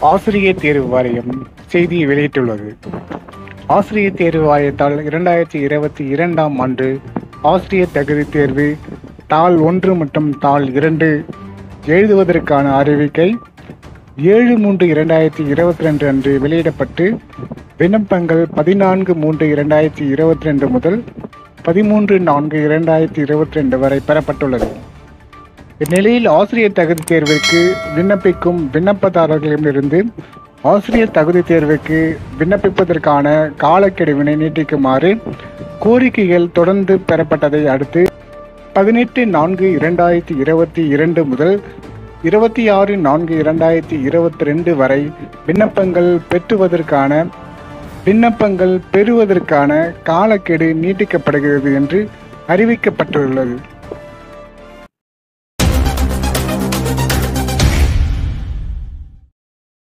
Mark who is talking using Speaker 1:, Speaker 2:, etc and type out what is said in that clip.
Speaker 1: ஆசிரியர் தேர்வு வாரியம் செய்தியை வெளியிட்டுள்ளது ஆசிரியர் தேர்வு வாரியத்தால் இரண்டாயிரத்தி இருபத்தி இரண்டாம் ஆண்டு ஆசிரியர் தகுதி தேர்வு தாள் ஒன்று மற்றும் தாள் இரண்டு எழுதுவதற்கான அறிவிக்கை ஏழு மூன்று இரண்டாயிரத்தி இருபத்தி ரெண்டு அன்று வெளியிடப்பட்டு விண்ணப்பங்கள் பதினான்கு மூன்று இரண்டாயிரத்தி இருபத்தி ரெண்டு முதல் பதிமூன்று நான்கு இரண்டாயிரத்தி இருபத்தி ரெண்டு வரை பெறப்பட்டுள்ளது இந்நிலையில் ஆசிரியர் தகுதி தேர்விற்கு விண்ணப்பிக்கும் விண்ணப்பதாரர்களிடமிருந்து ஆசிரியர் தகுதி தேர்வுக்கு விண்ணப்பிப்பதற்கான காலக்கெடுவினை நீட்டிக்குமாறு கோரிக்கைகள் தொடர்ந்து பெறப்பட்டதை அடுத்து பதினெட்டு நான்கு இரண்டாயிரத்தி இருபத்தி இரண்டு முதல் இருபத்தி ஆறு நான்கு இரண்டாயிரத்தி இருபத்தி ரெண்டு வரை விண்ணப்பங்கள் பெற்றுவதற்கான விண்ணப்பங்கள் பெறுவதற்கான காலக்கெடு நீட்டிக்கப்படுகிறது என்று அறிவிக்கப்பட்டுள்ளது